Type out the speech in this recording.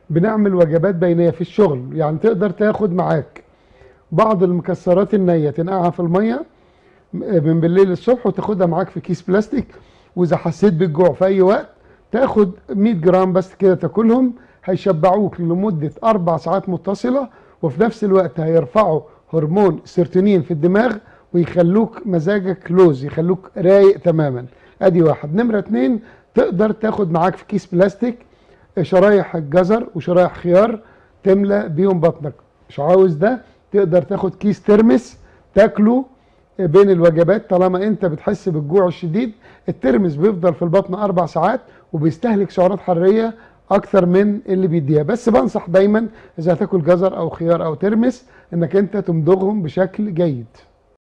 بنعمل وجبات بينيه في الشغل يعني تقدر تاخد معاك بعض المكسرات النيه تنقعها في الميه من بالليل للصبح وتاخدها معاك في كيس بلاستيك واذا حسيت بالجوع في اي وقت تاخد 100 جرام بس كده تاكلهم هيشبعوك لمده اربع ساعات متصله وفي نفس الوقت هيرفعوا هرمون السيروتونين في الدماغ ويخلوك مزاجك لوز يخلوك رايق تماما ادي واحد نمره اتنين تقدر تاخد معاك في كيس بلاستيك شرايح الجزر وشرايح خيار تملى بيهم بطنك مش عاوز ده تقدر تاخد كيس ترمس تاكله بين الوجبات طالما انت بتحس بالجوع الشديد الترمس بيفضل في البطن اربع ساعات وبيستهلك سعرات حراريه اكتر من اللي بيديها بس بنصح دايما اذا هتاكل جزر او خيار او ترمس انك انت تمضغهم بشكل جيد